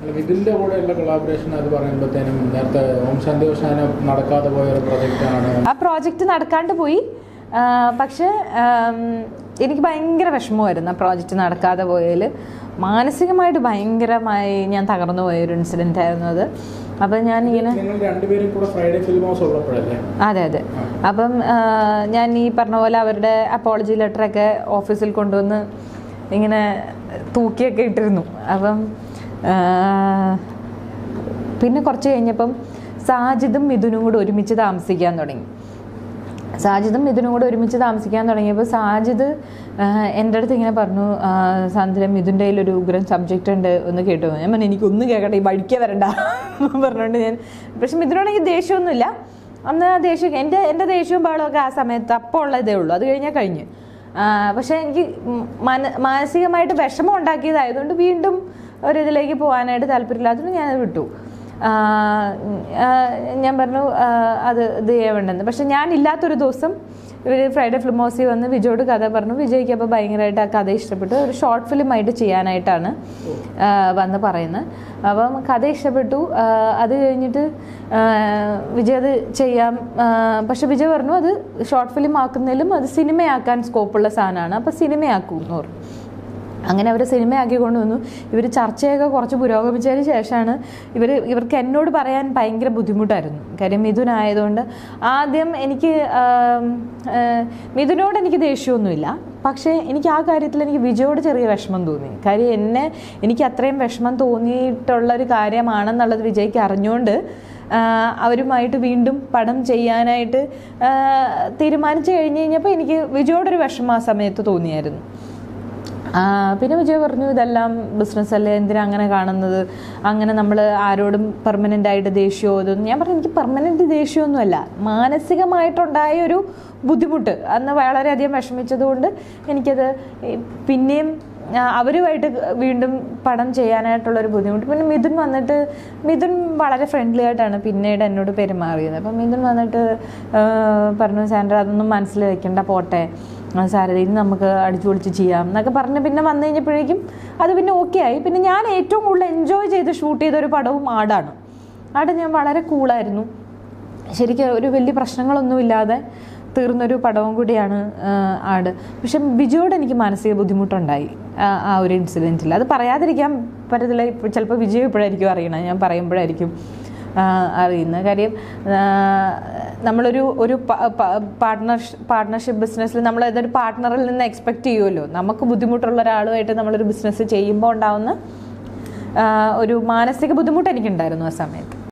അല്ല, ഇതിന്റെ കൂടെയുള്ള കൊളാബറേഷൻ അത് പറയുമ്പോഴത്തേനും നേരത്തെ ഓം ശാന്തി ഓശാന നടക്കാതെ പോയ ഒരു പ്രൊജക്റ്റാണ് ആ പ്രോജക്റ്റ് നടക്കാണ്ട് പോയി ആ, പക്ഷേ ആം, എനിക്ക് ഭയങ്കര വിഷമമായിരുന്നു ആ പ്രോജക്റ്റ് നടക്കാതെ പോയതിൽ മാനസികമായിട്ട് ഭയങ്കരമായി ഞാൻ തകർന്നു പോയ ഒരു ഇൻസിഡൻ്റ് ആയിരുന്നു അത് അപ്പം ഞാൻ ഇങ്ങനെ നിങ്ങൾ രണ്ടുപേരും കൂടെ ഫ്രൈഡേ ഫിലിം ഹൗസ് ഉള്ളപ്പോഴല്ലേ അതെ അതെ അപ്പം ആ, ഞാൻ ഈ പറഞ്ഞ പോലെ അവരുടെ അപ്പോളജി ലെറ്ററൊക്കെ ഓഫീസിൽ കൊണ്ടുവന്ന് ഇങ്ങനെ തൂക്കിയൊക്കെ ഇട്ടിരുന്നു അപ്പം ആ, പിന്നെ കുറച്ച് കഴിഞ്ഞപ്പം സാജിദും മിഥുനും കൂടെ ഒരുമിച്ച് താമസിക്കാൻ തുടങ്ങി സാജിദും മിഥുനും കൂടെ ഒരുമിച്ച് താമസിക്കാൻ തുടങ്ങിയപ്പോൾ സാജിദ് ആ, എൻ്റെ അടുത്ത് ഇങ്ങനെ പറഞ്ഞു ആ, സാന്ദ്ര മിഥുൻ്റെ കയ്യിൽ ഒരു ഉഗ്രൻ സബ്ജക്റ്റ് ഉണ്ട് ഒന്ന് കേട്ടോ ഞാൻ പറഞ്ഞു എനിക്കൊന്നും കേൾക്കട്ടെ ഈ വഴിക്കേ വരണ്ട എന്ന് പറഞ്ഞുകൊണ്ട് ഞാൻ പക്ഷെ മിഥുനോടെങ്കിൽ ദേഷ്യമൊന്നുമില്ല അന്ന് ആ ദേഷ്യം എൻ്റെ എൻ്റെ ദേഷ്യവും ബഹളമൊക്കെ ആ സമയത്ത് അപ്പോൾ ഉള്ള ഇതേ ഉള്ളൂ അത് കഴിഞ്ഞാൽ കഴിഞ്ഞ് ആ, പക്ഷേ എനിക്ക് മന മാനസികമായിട്ട് വിഷമം ഉണ്ടാക്കിയതായതുകൊണ്ട് വീണ്ടും ഒരിതിലേക്ക് പോകാനായിട്ട് താല്പര്യമില്ലാത്തതുകൊണ്ട് ഞാനത് വിട്ടു ആ, ആ, ഞാൻ പറഞ്ഞു ആ, അത് ഇത് ചെയ്യണ്ടെന്ന് പക്ഷെ ഞാൻ ഇല്ലാത്തൊരു ദിവസം ഇവർ ഫ്രൈഡേ ഫിലിം ഹൗസിൽ വന്ന് വിജയോട് കഥ പറഞ്ഞു വിജയ്ക്ക് അപ്പോൾ ഭയങ്കരമായിട്ട് ആ കഥ ഇഷ്ടപ്പെട്ടു ഒരു ഷോർട്ട് ഫിലിം ആയിട്ട് ചെയ്യാനായിട്ടാണ് ആ, വന്ന് പറയുന്നത് അപ്പം കഥ ഇഷ്ടപ്പെട്ടു ആ, അത് കഴിഞ്ഞിട്ട് ആ, വിജയ് അത് ചെയ്യാം ആ, പക്ഷെ വിജയ് പറഞ്ഞു അത് ഷോർട്ട് ഫിലിം ആക്കുന്നതിലും അത് സിനിമയാക്കാൻ സ്കോപ്പുള്ള സാധനമാണ് അപ്പോൾ സിനിമയാക്കും എന്ന് പറഞ്ഞു അങ്ങനെ അവർ സിനിമയാക്കി കൊണ്ടുവന്നു ഇവർ ചർച്ചയൊക്കെ കുറച്ച് പുരോഗമിച്ചതിന് ശേഷമാണ് ഇവർ ഇവർക്ക് എന്നോട് പറയാൻ ഭയങ്കര ബുദ്ധിമുട്ടായിരുന്നു കാര്യം മിഥുൻ ആയതുകൊണ്ട് ആദ്യം എനിക്ക് ആം, ആ, മിഥുനോട് എനിക്ക് ദേഷ്യമൊന്നുമില്ല പക്ഷേ എനിക്ക് ആ കാര്യത്തിൽ എനിക്ക് വിജയോട് ചെറിയ വിഷമം തോന്നി കാര്യം എന്നെ എനിക്ക് അത്രയും വിഷമം തോന്നിയിട്ടുള്ള ഒരു കാര്യമാണെന്നുള്ളത് വിജയ്ക്ക് അറിഞ്ഞുകൊണ്ട് ആ, അവരുമായിട്ട് വീണ്ടും പടം ചെയ്യാനായിട്ട് ആ, തീരുമാനിച്ചു കഴിഞ്ഞ് കഴിഞ്ഞപ്പോൾ എനിക്ക് വിജയോടൊരു വിഷമം ആ സമയത്ത് തോന്നിയായിരുന്നു ആ, പിന്നെ വിജയ് പറഞ്ഞു ഇതെല്ലാം ബിസിനസ് അല്ലേ എന്തിനാ അങ്ങനെ കാണുന്നത് അങ്ങനെ നമ്മൾ ആരോടും പെർമനൻ്റ് ആയിട്ട് ദേഷ്യമോ ഇതൊന്നും ഞാൻ പറഞ്ഞു എനിക്ക് പെർമനൻ്റ് ദേഷ്യമൊന്നുമല്ല മാനസികമായിട്ടുണ്ടായ ഒരു ബുദ്ധിമുട്ട് അന്ന് വളരെയധികം വിഷമിച്ചതുകൊണ്ട് എനിക്കത് ഈ പിന്നെയും ആ, അവരുമായിട്ട് വീണ്ടും പടം ചെയ്യാനായിട്ടുള്ളൊരു ബുദ്ധിമുട്ട് പിന്നെ മിഥുൻ വന്നിട്ട് മിഥുൻ വളരെ ഫ്രണ്ട്ലി ആയിട്ടാണ് പിന്നീട് എന്നോട് പെരുമാറിയത് അപ്പം മിഥുൻ വന്നിട്ട് ആ, പറഞ്ഞു സാൻഡ്ര അതൊന്നും മനസ്സിൽ വെക്കണ്ട പോട്ടെ ആ, സാരത ഇനി നമുക്ക് അടിച്ചു പൊളിച്ച് ചെയ്യാം എന്നൊക്കെ പറഞ്ഞ് പിന്നെ വന്നു കഴിഞ്ഞപ്പോഴേക്കും അത് പിന്നെ ഓക്കെ ആയി പിന്നെ ഞാൻ ഏറ്റവും കൂടുതൽ എൻജോയ് ചെയ്ത് ഷൂട്ട് ചെയ്ത ഒരു പടവും ആടാണ് ആട് ഞാൻ വളരെ കൂളായിരുന്നു ശരിക്കും ഒരു വലിയ പ്രശ്നങ്ങളൊന്നുമില്ലാതെ തീർന്നൊരു പടവും കൂടിയാണ് ആ, ആട് പക്ഷെ ബിജുവോട് എനിക്ക് മാനസിക ബുദ്ധിമുട്ടുണ്ടായി ആ, ആ ഒരു ഇൻസിഡൻറ്റിൽ അത് പറയാതിരിക്കാൻ പറ്റത്തില്ല ഇപ്പോൾ ചിലപ്പോൾ വിജയ് ഇപ്പോഴായിരിക്കും അറിയണം ഞാൻ പറയുമ്പോഴായിരിക്കും ആ, അറിയുന്നത് കാര്യം ആ, നമ്മളൊരു ഒരു പാർട്ട്ണർ പാർട്ട്ണർഷിപ്പ് ബിസിനസ്സിൽ നമ്മൾ ഏതൊരു പാർട്ട്ണറിൽ നിന്ന് എക്സ്പെക്റ്റ് ചെയ്യുമല്ലോ നമുക്ക് ബുദ്ധിമുട്ടുള്ള ഒരാളുമായിട്ട് നമ്മളൊരു ബിസിനസ് ചെയ്യുമ്പോൾ ഉണ്ടാവുന്ന ആ, ഒരു മാനസിക ബുദ്ധിമുട്ട് എനിക്കുണ്ടായിരുന്നു ആ സമയത്ത്